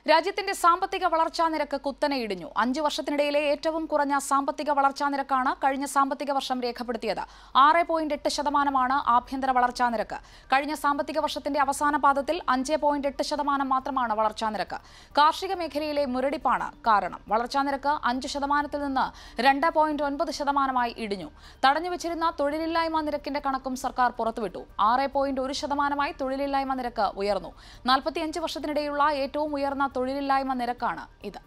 രാജ്യത്തിന്റെ സാമ്പത്തിക വളർച്ചാ നിരക്ക് കുത്തനെ ഇടിഞ്ഞു അഞ്ചു വർഷത്തിനിടയിലെ ഏറ്റവും കുറഞ്ഞ സാമ്പത്തിക വളർച്ചാ നിരക്കാണ് കഴിഞ്ഞ സാമ്പത്തിക വർഷം രേഖപ്പെടുത്തിയത് ആറ് പോയിന്റ് എട്ട് ശതമാനമാണ് ആഭ്യന്തര വളർച്ചാ നിരക്ക് കഴിഞ്ഞ സാമ്പത്തിക വർഷത്തിന്റെ അവസാന പാദത്തിൽ അഞ്ച് പോയിന്റ് എട്ട് ശതമാനം മാത്രമാണ് വളർച്ചാ നിരക്ക് കാർഷിക മേഖലയിലെ മുരടിപ്പാണ് കാരണം വളർച്ചാ നിരക്ക് അഞ്ച് ശതമാനത്തിൽ നിന്ന് രണ്ട് പോയിന്റ് ഒൻപത് ശതമാനമായി ഇടിഞ്ഞു തടഞ്ഞുവച്ചിരുന്ന തൊഴിലില്ലായ്മ നിരക്കിന്റെ കണക്കും സർക്കാർ പുറത്തുവിട്ടു ആറ് പോയിന്റ് ഒരു ശതമാനമായി തൊഴിലില്ലായ്മ നിരക്ക് ഉയർന്നു നാൽപ്പത്തിയഞ്ച് വർഷത്തിനിടെയുള്ള ഏറ്റവും ഉയർന്ന തൊഴിലില്ലായ്മ നിരക്കാണ് ഇത്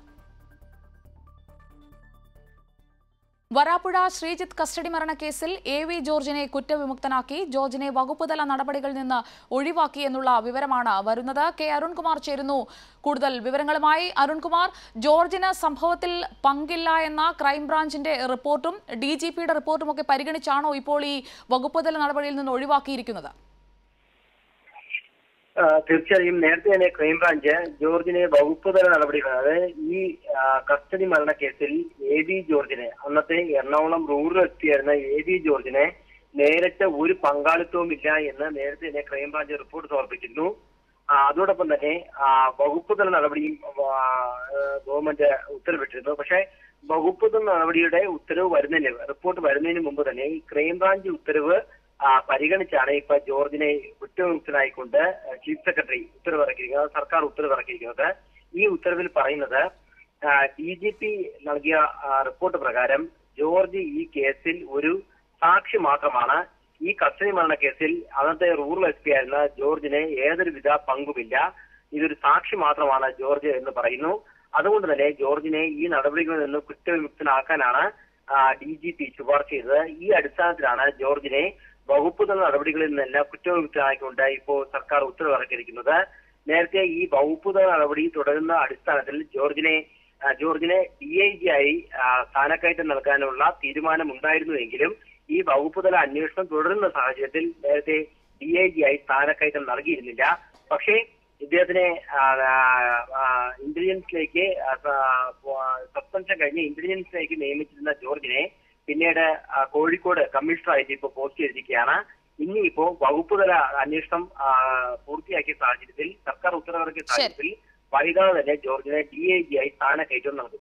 വരാപ്പുഴ ശ്രീജിത്ത് കസ്റ്റഡി മരണക്കേസിൽ എ വി ജോർജിനെ കുറ്റവിമുക്തനാക്കി ജോർജിനെ വകുപ്പുതല നടപടികളിൽ നിന്ന് ഒഴിവാക്കി എന്നുള്ള വിവരമാണ് വരുന്നത് കെ അരുൺകുമാർ ചേരുന്നു കൂടുതൽ വിവരങ്ങളുമായി അരുൺകുമാർ ജോർജിന് സംഭവത്തിൽ പങ്കില്ല എന്ന ക്രൈംബ്രാഞ്ചിന്റെ റിപ്പോർട്ടും ഡി ജി പിയുടെ റിപ്പോർട്ടും ഒക്കെ പരിഗണിച്ചാണോ ഇപ്പോൾ ഈ വകുപ്പുതല നടപടിയിൽ നിന്ന് ഒഴിവാക്കിയിരിക്കുന്നത് ആ, തീർച്ചയായും നേരത്തെ തന്നെ ക്രൈംബ്രാഞ്ച് ജോർജിനെ വകുപ്പ് തല നടപടികൾ അതായത് ഈ ആ, കസ്റ്റഡി മരണക്കേസിൽ എ വി ജോർജിനെ അന്നത്തെ എറണാകുളം റൂറൽ എസ് പി ആയിരുന്ന എ വി ജോർജിനെ നേരിട്ട് ഒരു പങ്കാളിത്തവും ഇല്ല എന്ന് നേരത്തെ തന്നെ ക്രൈംബ്രാഞ്ച് റിപ്പോർട്ട് സമർപ്പിച്ചിരുന്നു ആ, അതോടൊപ്പം തന്നെ ആ, വകുപ്പ് തല നടപടിയും ആ, ഗവൺമെന്റ് ഉത്തരവിട്ടിരുന്നു പക്ഷേ വകുപ്പ് തല നടപടിയുടെ ഉത്തരവ് വരുന്നതിന് റിപ്പോർട്ട് വരുന്നതിന് മുമ്പ് തന്നെ ഈ ക്രൈംബ്രാഞ്ച് ഉത്തരവ് ആ, പരിഗണിച്ചാണ് ഇപ്പൊ ജോർജിനെ കുറ്റവിമുക്തനായിക്കൊണ്ട് ചീഫ് സെക്രട്ടറി ഉത്തരവിറക്കിയിരിക്കുന്നത് സർക്കാർ ഉത്തരവിറക്കിയിരിക്കുന്നത് ഈ ഉത്തരവിൽ പറയുന്നത് ഡി ജി പി നൽകിയ ആ, റിപ്പോർട്ട് പ്രകാരം ജോർജ് ഈ കേസിൽ ഒരു സാക്ഷി മാത്രമാണ് ഈ കസ്റ്റഡി മരണ കേസിൽ അന്നത്തെ റൂറൽ എസ് പി ആയിരുന്ന ജോർജിന് ഏതൊരുവിധ പങ്കുമില്ല ഇതൊരു സാക്ഷി മാത്രമാണ് ജോർജ് എന്ന് പറയുന്നു അതുകൊണ്ട് തന്നെ ജോർജിനെ ഈ നടപടികളിൽ നിന്ന് കുറ്റവിമുക്തനാക്കാനാണ് ഡി ജി പി ശുപാർശ ചെയ്തത് ഈ അടിസ്ഥാനത്തിലാണ് ജോർജിനെ വകുപ്പ് തല നടപടികളിൽ നിന്നെല്ലാം കുറ്റവിമുക്തനാക്കിക്കൊണ്ട് ഇപ്പോൾ സർക്കാർ ഉത്തരവിറക്കിയിരിക്കുന്നത് നേരത്തെ ഈ വകുപ്പ് തല നടപടി തുടരുന്ന അടിസ്ഥാനത്തിൽ ജോർജിനെ ആ, ജോർജിനെ ഡി ഐ ജി ആയി ആ, സ്ഥാനക്കയറ്റം നൽകാനുള്ള തീരുമാനം ഉണ്ടായിരുന്നുവെങ്കിലും ഈ വകുപ്പ് തല അന്വേഷണം തുടരുന്ന സാഹചര്യത്തിൽ നേരത്തെ ഡി ഐ ജി ആയി സ്ഥാനക്കയറ്റം നൽകിയിരുന്നില്ല പക്ഷേ ഇദ്ദേഹത്തിനെ ആ, ആ, ഇന്റലിജൻസിലേക്ക് സസ്പെൻഷൻ കഴിഞ്ഞ് ഇന്റലിജൻസിലേക്ക് നിയമിച്ചിരുന്ന ജോർജിനെ പിന്നീട് ആ, കോഴിക്കോട് കമ്മീഷണറായിട്ട് ഇപ്പോൾ പോസ്റ്റ് ചെയ്തിരിക്കുകയാണ് ഇനിയിപ്പോ വകുപ്പ് തല അന്വേഷണം ആ, പൂർത്തിയാക്കിയ സാഹചര്യത്തിൽ സർക്കാർ ഉത്തരവിറക്കിയ സാഹചര്യത്തിൽ വൈകാതെ തന്നെ ജോർജിനെ ഡി ഐ ജി ആയി സ്ഥാനക്കയറ്റം നൽകും